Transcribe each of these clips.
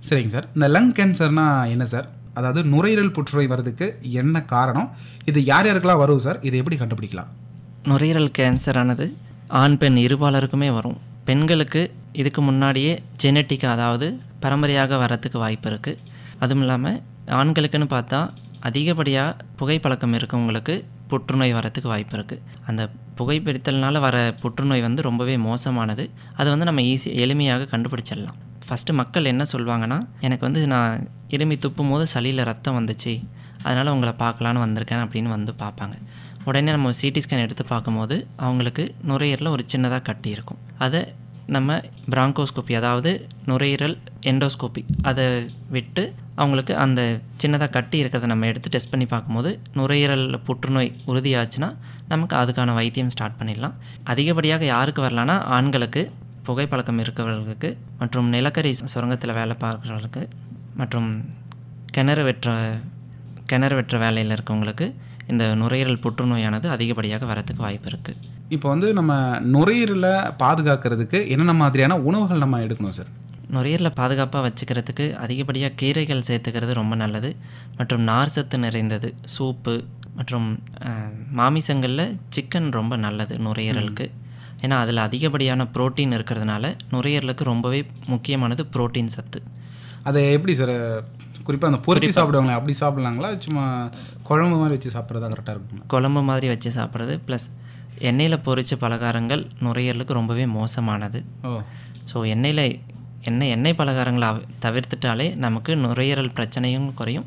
சரிங்க சார் இந்த லங் கேன்சர்னா என்ன சார் அதாவது நுரையீரல் புற்றுநோய் வர்றதுக்கு என்ன காரணம் இது யார் யாருக்கெல்லாம் வரும் சார் இதை எப்படி கண்டுபிடிக்கலாம் நுரையீரல் கேன்சரானது ஆண் பெண் இருபாலருக்குமே வரும் பெண்களுக்கு இதுக்கு முன்னாடியே ஜெனட்டிக் அதாவது பரம்பரையாக வரத்துக்கு வாய்ப்பு இருக்குது அதுவும் இல்லாமல் ஆண்களுக்குன்னு பார்த்தா அதிகப்படியாக புகைப்பழக்கம் இருக்கவங்களுக்கு புற்றுநோய் வரத்துக்கு வாய்ப்பு இருக்குது அந்த புகைப்பிடித்தல்னால வர புற்றுநோய் வந்து ரொம்பவே மோசமானது அது வந்து நம்ம ஈஸி எளிமையாக கண்டுபிடிச்சிடலாம் ஃபஸ்ட்டு மக்கள் என்ன சொல்லுவாங்கன்னா எனக்கு வந்து நான் இருமி துப்பும் போது சளியில் ரத்தம் வந்துச்சு அதனால் உங்களை பார்க்கலான்னு வந்திருக்கேன் அப்படின்னு வந்து பார்ப்பாங்க உடனே நம்ம சிடி ஸ்கேன் எடுத்து பார்க்கும்போது அவங்களுக்கு நுரையீரலில் ஒரு சின்னதாக கட்டி இருக்கும் அதை நம்ம பிராங்கோஸ்கோப்பி அதாவது நுரையீரல் எண்டோஸ்கோப்பி அதை விட்டு அவங்களுக்கு அந்த சின்னதாக கட்டி இருக்கிறத நம்ம எடுத்து டெஸ்ட் பண்ணி பார்க்கும்போது நுரையீரலில் புற்றுநோய் உறுதியாச்சுன்னா நமக்கு அதுக்கான வைத்தியம் ஸ்டார்ட் பண்ணிடலாம் அதிகப்படியாக யாருக்கு வரலான்னா ஆண்களுக்கு புகைப்பழக்கம் இருக்கிறவர்களுக்கு மற்றும் நிலக்கரி சுரங்கத்தில் வேலை பார்க்குறவர்களுக்கு மற்றும் கிணறு வெட்டுற கிணறு வெட்டுற வேலையில் இருக்கவங்களுக்கு இந்த நுரையீரல் புற்றுநோயானது அதிகப்படியாக வரத்துக்கு வாய்ப்பு இருக்குது இப்போ வந்து நம்ம நுரையீரலை பாதுகாக்கிறதுக்கு என்னென்ன மாதிரியான உணவுகள் நம்ம எடுக்கணும் சார் நுரையீரலை பாதுகாப்பாக வச்சுக்கிறதுக்கு அதிகப்படியாக கீரைகள் சேர்த்துக்கிறது ரொம்ப நல்லது மற்றும் நார் சத்து நிறைந்தது சூப்பு மற்றும் அஹ், மாமிசங்களில் சிக்கன் ரொம்ப நல்லது நுரையீரலுக்கு ஏன்னா அதில் அதிகப்படியான புரோட்டீன் இருக்கிறதுனால நுரையீரலுக்கு ரொம்பவே முக்கியமானது புரோட்டீன் சத்து அதை எப்படி சார் குறிப்பாக அந்த பொரிச்சு சாப்பிடுவாங்களே அப்படி சாப்பிட்லாங்களா சும்மா குழம்பு மாதிரி வச்சு சாப்பிட்றதா கரெக்டாக இருக்குங்களா குழம்பு மாதிரி வச்சு சாப்பிட்றது ப்ளஸ் எண்ணெயில் பொரிச்ச பலகாரங்கள் நுரையீரலுக்கு ரொம்பவே மோசமானது ஓ ஸோ எண்ணெயில் எண்ணெய் எண்ணெய் பலகாரங்களை அவ- தவிர்த்துட்டாலே நமக்கு நுரையீரல் பிரச்சனையும் குறையும்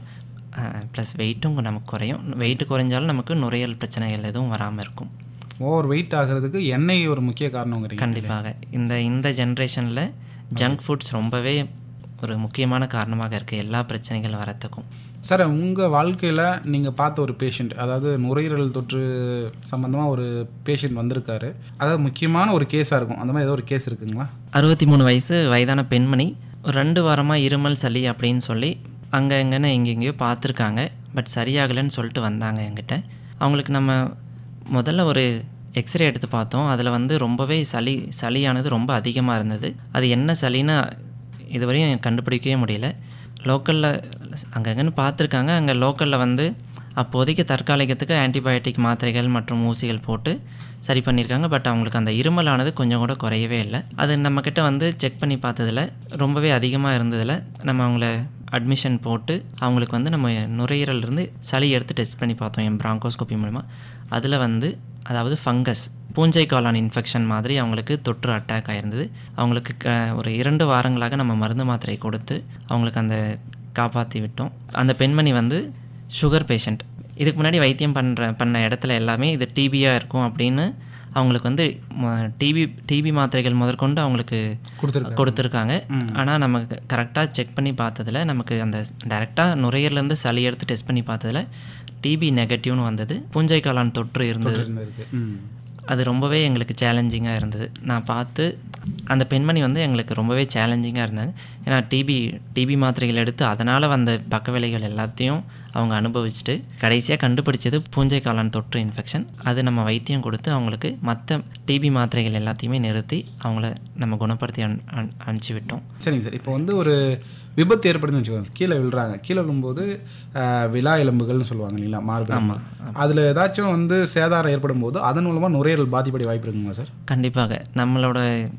ப்ளஸ் வெயிட்டும் நமக்கு குறையும் வெயிட் குறைஞ்சாலும் நமக்கு நுரையீரல் பிரச்சனைகள் எதுவும் வராமல் இருக்கும் ஓவர் வெயிட் ஆகிறதுக்கு எண்ணெய் ஒரு முக்கிய காரணங்கிறீங்க கண்டிப்பாக இந்த இந்த ஜென்ரேஷனில் ஜங்க் ஃபுட்ஸ் ரொம்பவே ஒரு முக்கியமான காரணமாக இருக்குது எல்லா பிரச்சனைகள் வரத்துக்கும் சார் உங்கள் வாழ்க்கையில் நீங்கள் பார்த்த ஒரு பேஷண்ட் அதாவது நுரையீரல் தொற்று சம்மந்தமாக ஒரு பேஷண்ட் வந்திருக்காரு அதாவது முக்கியமான ஒரு கேஸாக இருக்கும் அந்த மாதிரி ஏதோ ஒரு கேஸ் இருக்குங்களா அறுபத்தி மூணு வயசு வயதான பெண்மணி ஒரு ரெண்டு வாரமாக இருமல் சளி அப்படின்னு சொல்லி அங்கே எங்கன்னு எங்கெங்கேயோ பார்த்துருக்காங்க பட் சரியாகலைன்னு சொல்லிட்டு வந்தாங்க என்கிட்ட அவங்களுக்கு நம்ம முதல்ல ஒரு எக்ஸ்ரே எடுத்து பார்த்தோம் அதில் வந்து ரொம்பவே சளி சளியானது ரொம்ப அதிகமாக இருந்தது அது என்ன சளின்னு இதுவரையும் கண்டுபிடிக்கவே முடியல லோக்கலில் அங்கங்கன்னு பார்த்துருக்காங்க அங்கே லோக்கலில் வந்து அப்போதைக்கு தற்காலிகத்துக்கு ஆன்டிபயோட்டிக் மாத்திரைகள் மற்றும் ஊசிகள் போட்டு சரி பண்ணியிருக்காங்க பட் அவங்களுக்கு அந்த இருமலானது கொஞ்சம் கூட குறையவே இல்லை அது நம்மக்கிட்ட வந்து செக் பண்ணி பார்த்ததுல ரொம்பவே அதிகமாக இருந்ததில் நம்ம அவங்கள அட்மிஷன் போட்டு அவங்களுக்கு வந்து நம்ம நுரையீரல்ல இருந்து சளி எடுத்து டெஸ்ட் பண்ணி பார்த்தோம் என் பிராங்கோஸ்கோப்பி மூலமா அதில் வந்து அதாவது ஃபங்கஸ் பூஞ்சை காளான் இன்ஃபெக்ஷன் மாதிரி அவங்களுக்கு தொற்று அட்டாக் ஆயிருந்தது அவங்களுக்கு க ஒரு இரண்டு வாரங்களாக நம்ம மருந்து மாத்திரை கொடுத்து அவங்களுக்கு அந்த காப்பாற்றி விட்டோம் அந்த பெண்மணி வந்து சுகர் பேஷண்ட் இதுக்கு முன்னாடி வைத்தியம் பண்ணுற பண்ண இடத்துல எல்லாமே இது டிபியாக இருக்கும் அப்படின்னு அவங்களுக்கு வந்து டிபி டிபி மாத்திரைகள் முதற்கொண்டு அவங்களுக்கு கொடுத்துருக்காரு கொடுத்துருக்காங்க ஆனால் நமக்கு கரெக்டாக செக் பண்ணி பார்த்ததுல நமக்கு அந்த டைரெக்டாக நுரையீரலேருந்து சளி எடுத்து டெஸ்ட் பண்ணி பார்த்ததுல டிபி நெகட்டிவ்னு வந்தது பூஞ்சை காளான் தொற்று இருந்தது இருக்கு ம் அது ரொம்பவே எங்களுக்கு சேலஞ்சிங்காக இருந்தது நான் பார்த்து அந்த பெண்மணி வந்து எங்களுக்கு ரொம்பவே சேலஞ்சிங்காக இருந்தாங்க ஏன்னா டிபி டிபி மாத்திரைகள் எடுத்து அதனால் வந்த பக்கவிளைகள் எல்லாத்தையும் அவங்க அனுபவிச்சுட்டு கடைசியாக கண்டுபிடிச்சது பூஞ்சை காளான் தொற்று இன்ஃபெக்ஷன் அது நம்ம வைத்தியம் கொடுத்து அவங்களுக்கு மற்ற டிபி மாத்திரைகள் எல்லாத்தையுமே நிறுத்தி அவங்கள நம்ம குணப்படுத்தி அனு அனு- அனுப்பிச்சி விட்டோம் சரிங்க சார் இப்போ வந்து ஒரு விபத்து ஏற்படுதுன்னு வச்சுக்கோங்க கீழே விழுறாங்க கீழே விழும்போது ஆஹ், விலா எலும்புகள்னு சொல்லுவாங்க இல்லைங்களா மார்பு ஆமாம் அதில் ஏதாச்சும் வந்து சேதாரம் ஏற்படும் போது அதன் மூலமாக நுரையீரல் பாதிப்படைய வாய்ப்பு இருக்குங்களா சார் கண்டிப்பாக நம்மளோட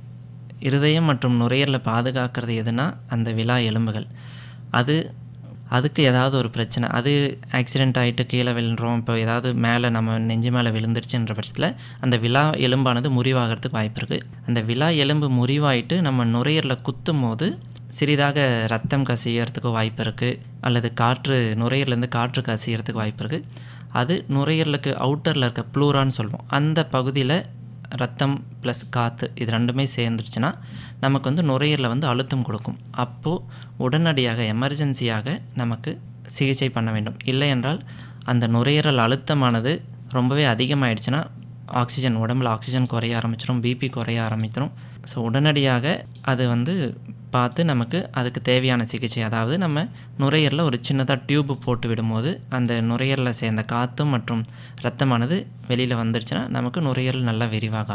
இருதயம் மற்றும் நுரையீரலை பாதுகாக்கிறது எதுனா அந்த விலா எலும்புகள் அது அதுக்கு ஏதாவது ஒரு பிரச்சனை அது ஆக்சிடென்ட் ஆகிட்டு கீழே விழுறோம் இப்போ ஏதாவது மேலே நம்ம நெஞ்சு மேலே விழுந்துருச்சுன்ற பட்சத்தில் அந்த விலா எலும்பானது முறிவாகிறதுக்கு வாய்ப்பு இருக்குது அந்த விலா எலும்பு முறிவாயிட்டு நம்ம நுரையீரலில் குத்தும் போது சிறிதாக ரத்தம் கசியறதுக்கு வாய்ப்பு இருக்குது அல்லது காற்று நுரையீரலேருந்து காற்று கசியறதுக்கு வாய்ப்பு இருக்குது அது நுரையீரலுக்கு அவுட்டரில் இருக்க ப்ளூரான்னு சொல்லுவோம் அந்த பகுதியில் ரத்தம் ப்ளஸ் காற்று இது ரெண்டுமே சேர்ந்துருச்சுன்னா நமக்கு வந்து நுரையீரலில் வந்து அழுத்தம் கொடுக்கும் அப்போது உடனடியாக எமர்ஜென்சியாக நமக்கு சிகிச்சை பண்ண வேண்டும் இல்லை என்றால் அந்த நுரையீரல் அழுத்தமானது ரொம்பவே அதிகமாயிடுச்சுன்னா ஆக்சிஜன் உடம்புல ஆக்சிஜன் குறைய ஆரம்பிச்சிடும் பிபி குறைய ஆரம்பிச்சிடும் ஸோ உடனடியாக அது வந்து பார்த்து நமக்கு அதுக்கு தேவையான சிகிச்சை அதாவது நம்ம நுரையீரலில் ஒரு சின்னதாக டியூப் போட்டு விடும்போது அந்த நுரையீரலில் சேர்ந்த காற்று மற்றும் ரத்தமானது வெளியில் வந்துருச்சுன்னா நமக்கு நுரையீரல் நல்லா விரிவாக